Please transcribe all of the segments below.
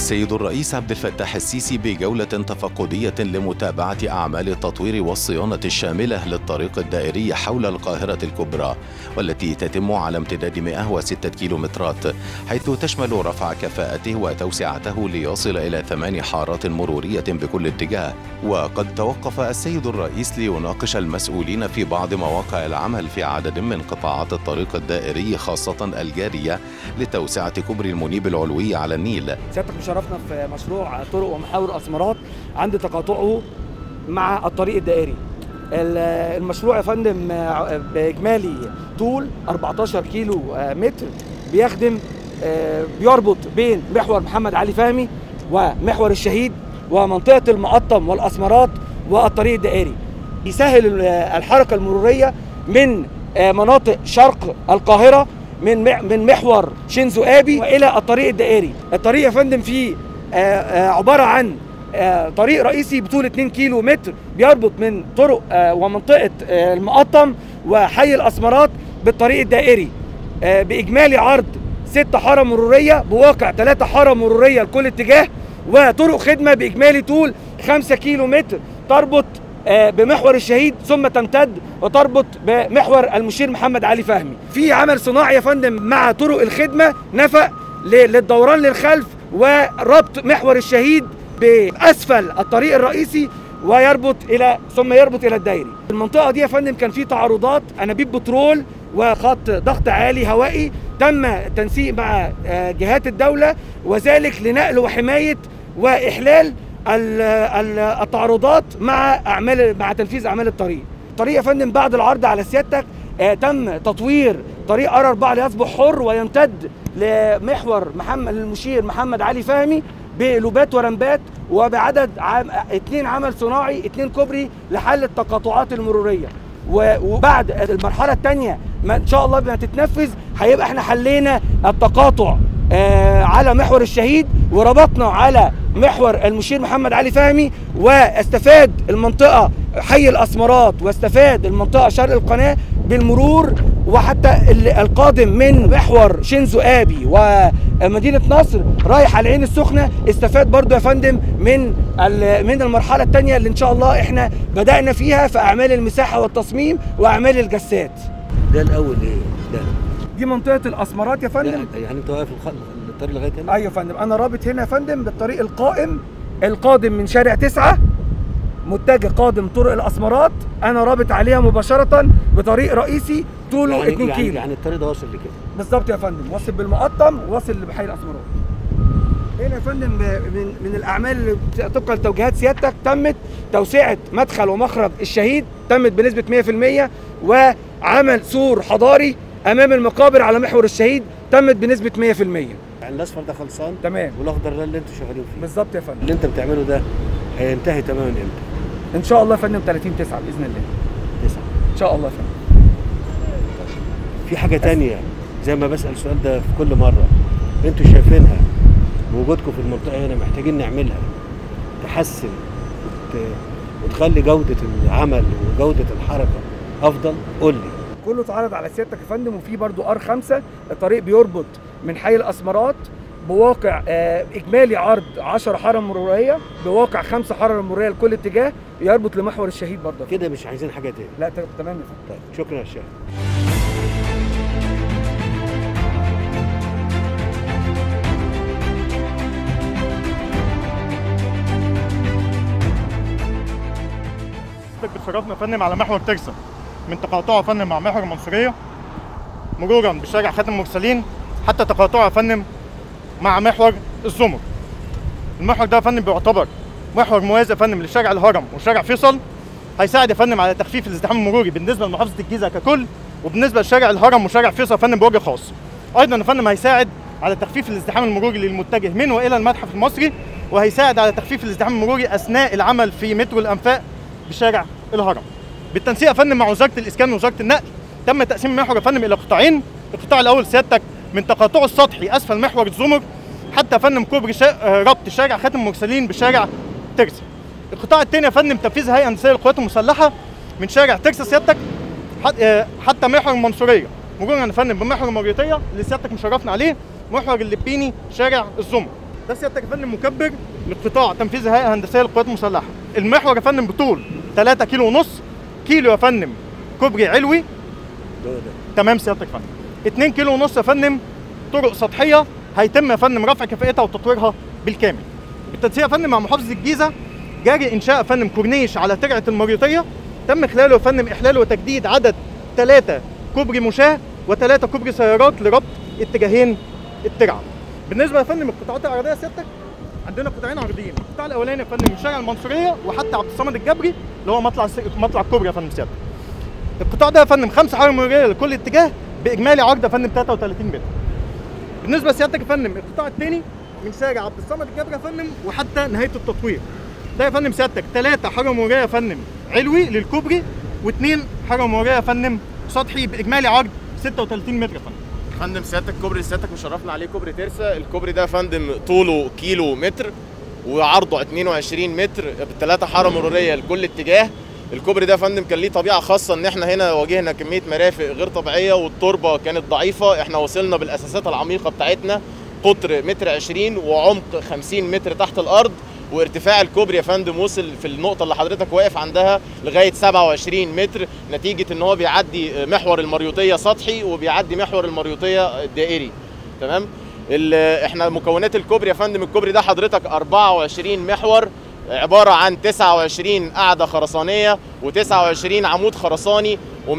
السيد الرئيس عبد الفتاح السيسي بجولة تفقدية لمتابعة أعمال التطوير والصيانة الشاملة للطريق الدائري حول القاهرة الكبرى والتي تتم على امتداد 106 كيلومترات حيث تشمل رفع كفاءته وتوسعته ليصل إلى ثمان حارات مرورية بكل اتجاه وقد توقف السيد الرئيس ليناقش المسؤولين في بعض مواقع العمل في عدد من قطاعات الطريق الدائري خاصة الجارية لتوسعة كوبري المنيب العلوي على النيل سيادتك مشرفنا في مشروع طرق ومحاور اسمرات عند تقاطعه مع الطريق الدائري ال- المشروع يا فندم آه، باجمالي طول 14 كيلو آه، متر بيخدم آه، بيربط بين محور محمد علي فهمي ومحور الشهيد ومنطقه المقطم والاسمرات والطريق الدائري يسهل ال- الحركه المروريه من آه، مناطق شرق القاهره من مع- من محور شينزو ابي والى الطريق الدائري الطريق يا فندم فيه آه، آه، عباره عن آه، طريق رئيسي بطول 2 كيلو متر بيربط من طرق آه، ومنطقه آه، المقطم وحي الاسمرات بالطريق الدائري آه، باجمالي عرض ست حاره مروريه بواقع ثلاثة حاره مروريه لكل اتجاه وطرق خدمه باجمالي طول 5 كيلو متر تربط آه، بمحور الشهيد ثم تمتد وتربط بمحور المشير محمد علي فهمي في عمل صناعي يا فندم مع طرق الخدمه نفق ل- للدوران للخلف وربط محور الشهيد باسفل الطريق الرئيسي ويربط الى ثم يربط الى الدائري المنطقه دي يا فندم كان في تعارضات انابيب بترول وخط ضغط عالي هوائي تم التنسيق مع آه، جهات الدوله وذلك لنقل وحمايه واحلال ال- ال- التعارضات مع اعمال مع تنفيذ اعمال الطريق. الطريق يا فندم بعد العرض على سيادتك آه، تم تطوير طريق ار 4 ليصبح حر ويمتد لمحور محمد المشير محمد علي فهمي بلوبات ورمبات وبعدد عام اثنين عمل صناعي اثنين كوبري لحل التقاطعات المروريه و- وبعد المرحله الثانيه ما ان شاء الله ما تتنفذ هيبقى احنا حلينا التقاطع آه، على محور الشهيد وربطنا على محور المشير محمد علي فهمي واستفاد المنطقه حي الاسمرات واستفاد المنطقه شرق القناه بالمرور وحتى ال- القادم من محور شينزو ابي ومدينه نصر رايح على العين السخنه استفاد برضو يا فندم من ال- من المرحله الثانيه اللي ان شاء الله احنا بدانا فيها في اعمال المساحه والتصميم واعمال الجسات ده الاول ايه ده دي منطقه الاسمرات يا فندم لا يعني انت واقف الخ- الطريق لغايه هنا ايوه يا فندم انا رابط هنا يا فندم بالطريق القائم القادم من شارع تسعة متجه قادم طرق الاسمرات انا رابط عليها مباشره بطريق رئيسي طوله يعني 2 يعني, كيلو يعني الطريق ده واصل لكده بالظبط يا فندم واصل بالمقطم واصل بحي الاسمرات هنا يا فندم ب- من من الاعمال اللي بت- طبقا لتوجيهات سيادتك تمت توسعه مدخل ومخرج الشهيد تمت بنسبه 100% وعمل سور حضاري امام المقابر على محور الشهيد تمت بنسبه 100% يعني الاصفر ده خلصان تمام والاخضر ده اللي انتوا شغالين فيه بالظبط يا فندم اللي انت بتعمله ده هينتهي تماما امتى؟ ان شاء الله يا فندم 30 9 باذن الله تسعة ان شاء الله يا فندم في حاجه تانية زي ما بسال السؤال ده في كل مره انتوا شايفينها بوجودكم في المنطقه هنا محتاجين نعملها تحسن وت... وتخلي جوده العمل وجوده الحركه افضل قول لي كله اتعرض على سيادتك يا فندم وفي برضو ار 5 الطريق بيربط من حي الاسمرات بواقع آه، اجمالي عرض 10 حاره مروريه بواقع 5 حاره مروريه لكل اتجاه يربط لمحور الشهيد برضه كده مش عايزين حاجه تاني لا ت- تمام يا فندم طيب شكرا يا شيخ حضرتك بتشرفنا يا فندم على محور ترسا من تقاطعه يا فندم مع محور المنصوريه مرورا بشارع خاتم المرسلين حتى تقاطعه يا فندم مع محور الزمر المحور ده يا فندم بيعتبر محور موازي يا فندم لشارع الهرم وشارع فيصل هيساعد يا فندم على تخفيف الازدحام المروري بالنسبه لمحافظه الجيزه ككل وبالنسبه لشارع الهرم وشارع فيصل يا فندم بوجه خاص ايضا يا فندم هيساعد على تخفيف الازدحام المروري للمتجه من والى المتحف المصري وهيساعد على تخفيف الازدحام المروري اثناء العمل في مترو الانفاق بشارع الهرم بالتنسيق يا فندم مع وزاره الاسكان ووزاره النقل تم تقسيم المحور يا فندم الى قطاعين القطاع الاول سيادتك من تقاطعه السطحي اسفل محور الزمر حتى يا فندم كوبري شا... آه، ربط شارع خاتم المرسلين بشارع ترسا القطاع الثاني يا فندم تنفيذ هيئه هندسيه للقوات المسلحه من شارع ترسا سيادتك حت- آه، حتى محور المنصوريه مرورا يا فندم بمحور الموريتيه اللي سيادتك مشرفنا عليه محور اللبيني شارع الزمر ده سيادتك يا فندم مكبر لقطاع تنفيذ الهيئه الهندسيه للقوات المسلحه المحور يا فندم بطول 3 كيلو ونص كيلو يا فندم كوبري علوي ده ده تمام سيادتك يا فندم 2 كيلو ونص يا فندم طرق سطحيه هيتم يا فندم رفع كفاءتها وتطويرها بالكامل بالتنسيق يا فندم مع محافظه الجيزه جاري انشاء يا فندم كورنيش على ترعه المريوطيه تم خلاله يا فندم احلال وتجديد عدد ثلاثه كوبري مشاه وثلاثه كوبري سيارات لربط اتجاهين الترعه بالنسبه يا فندم القطاعات العرضيه سيادتك عندنا قطاعين عرضيين القطاع الاولاني يا فندم من شارع المنصوريه وحتى عبد الصمد الجبري اللي هو مطلع الس- مطلع الكوبري يا فندم سيادتك القطاع ده يا فندم خمسه حوالي مروريه لكل اتجاه باجمالي عرض يا فندم 33 متر بالنسبه لسيادتك يا فندم القطاع الثاني من شارع عبد الصمد الجبري يا فندم وحتى نهايه التطوير ده يا فندم سيادتك ثلاثه حاره مروريه يا فندم علوي للكوبري واثنين حاره مروريه يا فندم سطحي باجمالي عرض 36 متر يا فندم فندم سيادتك الكوبري اللي سيادتك مشرفنا عليه كوبري ترسا الكوبري ده يا فندم طوله كيلو متر وعرضه 22 متر بثلاثة حاره مروريه لكل اتجاه الكوبري ده يا فندم كان ليه طبيعه خاصه ان احنا هنا واجهنا كميه مرافق غير طبيعيه والتربه كانت ضعيفه احنا وصلنا بالاساسات العميقه بتاعتنا قطر متر 20 وعمق 50 متر تحت الارض وارتفاع الكوبري يا فندم وصل في النقطة اللي حضرتك واقف عندها لغاية 27 متر نتيجة ان هو بيعدي محور المريوطية سطحي وبيعدي محور المريوطية دائري تمام ال- احنا مكونات الكوبري يا فندم الكوبري ده حضرتك 24 محور عبارة عن 29 قاعدة خرسانية و29 عمود خرساني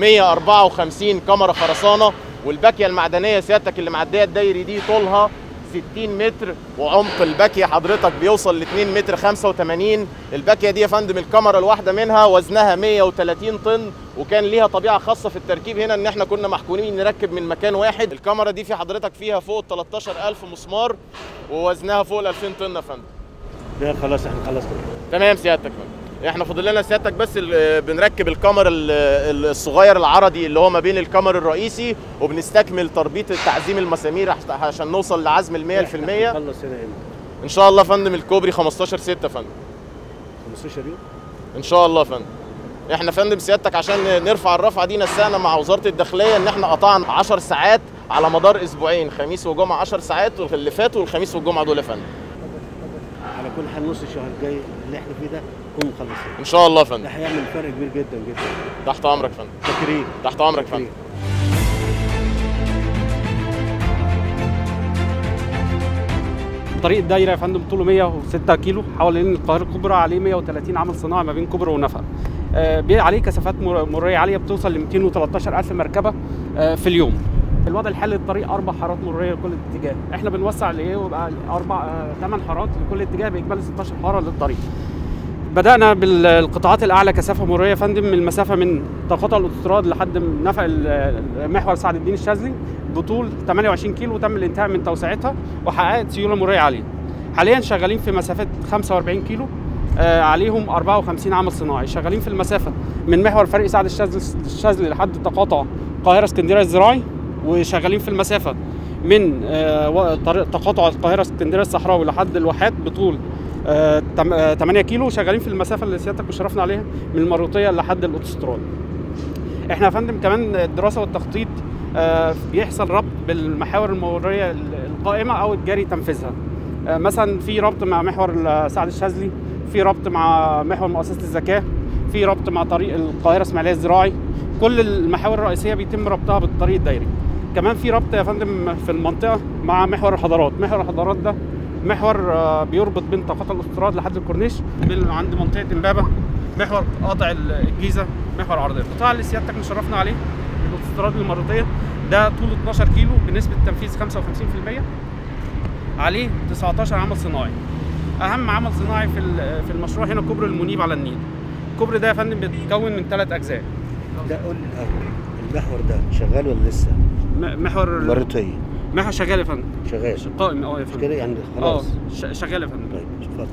و154 كاميرا خرسانة والباكية المعدنية سيادتك اللي معدية الدايري دي طولها 60 متر وعمق الباكية حضرتك بيوصل ل 2 متر 85 الباكية دي يا فندم الكاميرا الواحدة منها وزنها 130 طن وكان ليها طبيعة خاصة في التركيب هنا ان احنا كنا محكومين نركب من مكان واحد الكاميرا دي في حضرتك فيها فوق ال 13000 مسمار ووزنها فوق ال 2000 طن يا فندم ده خلاص احنا خلصنا تمام سيادتك فندم. احنا فاضل لنا سيادتك بس ال- بنركب الكاميرا ال- ال- الصغير العرضي اللي هو ما بين الكاميرا الرئيسي وبنستكمل تربيط تعزيم المسامير عش- عشان نوصل لعزم ال 100% خلص هنا امتى؟ ان شاء الله يا فندم الكوبري 15 6 يا فندم 15 يوم ان شاء الله يا فندم احنا فندم سيادتك عشان نرفع الرفعه دي نسقنا مع وزاره الداخليه ان احنا قطعنا 10 ساعات على مدار اسبوعين خميس وجمعه 10 ساعات واللي فاتوا والخميس والجمعه دول يا فندم على كل حال نص الشهر الجاي اللي احنا فيه ده نكون مخلصين ان شاء الله يا ده فندم هيعمل فرق كبير جدا جدا تحت امرك يا فندم فاكرين تحت امرك يا فندم طريق الدايره يا فندم طوله 106 كيلو حوالين القاهره الكبرى عليه 130 عمل صناعي ما بين كوبري ونفق آه، بي- عليه كثافات مر- مروريه عاليه بتوصل ل 213 الف مركبه آه، في اليوم الوضع الحالي للطريق اربع حارات مروريه لكل اتجاه احنا بنوسع لايه ويبقى اربع ثمان حارات لكل اتجاه باجمالي 16 حاره للطريق بدأنا بالقطاعات الأعلى كثافة مرورية يا فندم من المسافة من تقاطع الأوتوستراد لحد نفق ال- محور سعد الدين الشاذلي بطول 28 كيلو وتم الانتهاء من توسعتها وحققت سيولة مرورية عالية. حاليا شغالين في مسافة 45 كيلو آه عليهم 54 عمل صناعي شغالين في المسافة من محور فريق سعد الشاذلي الشاذلي لحد تقاطع القاهرة اسكندرية الزراعي وشغالين في المسافة من آه و- طريق تقاطع القاهرة اسكندرية الصحراوي لحد الواحات بطول آه، تم- آه، 8 كيلو شغالين في المسافه اللي سيادتك مشرفنا عليها من المريوطيه لحد الاوتوستراد. احنا يا فندم كمان الدراسه والتخطيط آه، بيحصل ربط بالمحاور المروريه ال- القائمه او الجاري تنفيذها. آه، مثلا في ربط مع محور ال- سعد الشاذلي، في ربط مع محور مؤسسه الزكاه، في ربط مع طريق القاهره اسماعيليه الزراعي. كل المحاور الرئيسيه بيتم ربطها بالطريق الدائري. كمان في ربط يا فندم في المنطقه مع محور الحضارات، محور الحضارات ده محور آه، بيربط بين تقاطع الاستراد لحد الكورنيش بين عند منطقه امبابه محور قاطع الجيزه محور عرضيه القطاع اللي سيادتك مشرفنا عليه الاستراد المريطيه ده طوله 12 كيلو بنسبه تنفيذ 55% عليه 19 عمل صناعي اهم عمل صناعي في ال- في المشروع هنا كوبري المنيب على النيل الكوبري ده يا فندم بيتكون من ثلاث اجزاء ده قول لي الاول المحور ده شغال ولا لسه؟ م- محور ال- مرتين محور شغال يا فندم شغال قائم اه يا مش فندم كده يعني اه خلاص ش- شغال يا فندم طيب اتفضل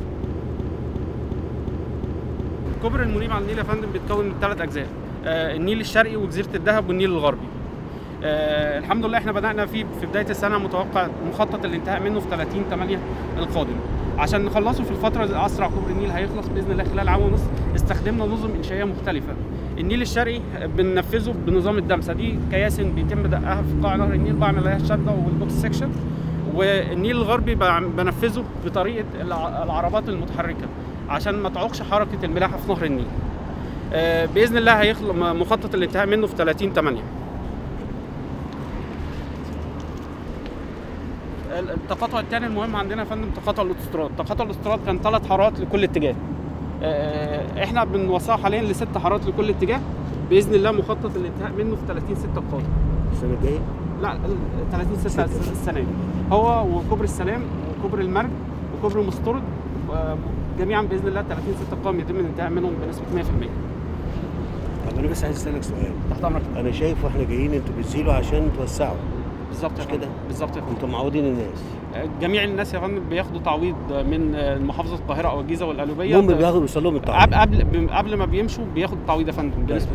كوبري المنيب على النيل يا فندم بيتكون من ثلاث اجزاء آه النيل الشرقي وجزيره الدهب والنيل الغربي آه الحمد لله احنا بدانا فيه في بدايه السنه متوقع مخطط الانتهاء منه في 30 8 القادم عشان نخلصه في الفتره الاسرع كوبري النيل هيخلص باذن الله خلال عام ونص استخدمنا نظم انشائيه مختلفه النيل الشرقي بننفذه بنظام الدمسه دي كياسن بيتم دقها في قاع نهر النيل بعمل عليها الشده والبوكس سكشن والنيل الغربي ب- بنفذه بطريقه الع- العربات المتحركه عشان ما تعوقش حركه الملاحه في نهر النيل آه، باذن الله هيخلق م- مخطط الانتهاء منه في 30 8 التقاطع الثاني المهم عندنا يا فندم تقاطع الاوتوستراد تقاطع الاوتوستراد كان ثلاث حارات لكل اتجاه آه، احنا بنوسعه حاليا لست حارات لكل اتجاه باذن الله مخطط الانتهاء منه في 30 6 القادم السنه الجايه لا ال- 30 6 ستة. السنه دي هو وكوبري السلام وكوبري المرج وكوبري مستورد آه، جميعا باذن الله 30 6 القادم يتم الانتهاء منهم بنسبه 100% طب انا بس عايز اسالك سؤال تحت امرك انا شايف واحنا جايين انتوا بتزيلوا عشان توسعوا بالظبط يا مش فندم. كده؟ بالظبط يا فندم انتوا معودين الناس جميع الناس يا فندم بياخدوا تعويض من محافظه القاهره او الجيزه والقلوبيه المهم بياخدوا بيوصل لهم قبل التعويض قبل قبل ما بيمشوا بياخد تعويض يا فندم بنسبه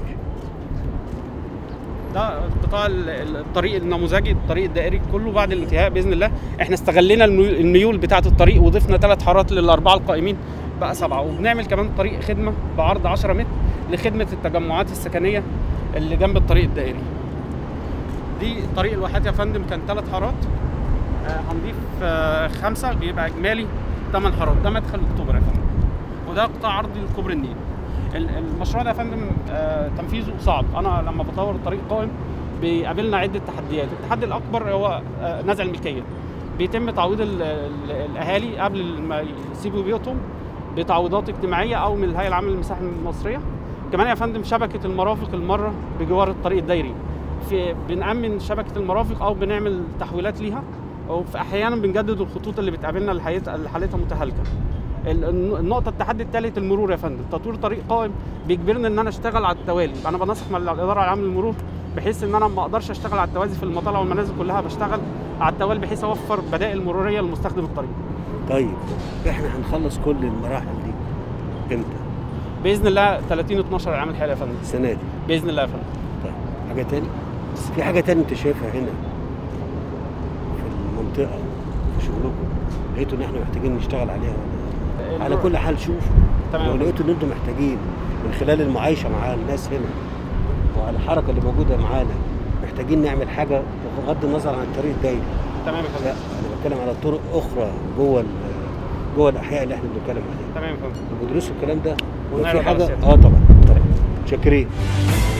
ده قطاع ال- ال- الطريق النموذجي الطريق الدائري كله بعد الانتهاء باذن الله احنا استغلينا الميول- الميول بتاعه الطريق وضفنا ثلاث حارات للاربعه القائمين بقى سبعه وبنعمل كمان طريق خدمه بعرض 10 متر لخدمه التجمعات السكنيه اللي جنب الطريق الدائري دي طريق الواحات يا فندم كان ثلاث حارات آه، هنضيف آه، خمسه بيبقى اجمالي ثمان حارات ده مدخل اكتوبر يا فندم وده قطاع عرضي لكوبري النيل ال- المشروع ده يا فندم آه، تنفيذه صعب انا لما بطور الطريق قائم بيقابلنا عده تحديات التحدي الاكبر هو آه، نزع الملكيه بيتم تعويض ال- ال- الاهالي قبل ما يسيبوا بيوتهم بتعويضات اجتماعيه او من الهيئه العامه للمساحه المصريه كمان يا فندم شبكه المرافق المره بجوار الطريق الدايري في بنأمن شبكه المرافق او بنعمل تحويلات ليها وفي احيانا بنجدد الخطوط اللي بتقابلنا اللي حالت- اللي حالتها متهالكه ال- الن- النقطه التحدي الثالث المرور يا فندم تطوير طريق قائم بيجبرني ان انا اشتغل على التوالي انا بنسق مع الاداره العامه للمرور بحيث ان انا ما اقدرش اشتغل على التوازي في المطالع والمنازل كلها بشتغل على التوالي بحيث اوفر بدائل مروريه لمستخدم الطريق طيب احنا هنخلص كل المراحل دي امتى؟ باذن الله 30 12 العام الحالي يا فندم السنه دي باذن الله يا فندم طيب حاجه تاني في حاجه تاني انت شايفها هنا في المنطقه في شغلكم لقيتوا ان احنا محتاجين نشتغل عليها ولا على كل حال شوفوا تمام. لو لقيتوا ان انتم محتاجين من خلال المعايشه مع الناس هنا وعلى الحركه اللي موجوده معانا محتاجين نعمل حاجه بغض النظر عن الطريق الدايري تمام يا لا فندم انا بتكلم على طرق اخرى جوه ال- جوه الاحياء اللي احنا بنتكلم عليها تمام يا فندم بتدرسوا الكلام ده ونعرض وفي على حاجه السيادة. اه طبعا طبعا شاكرين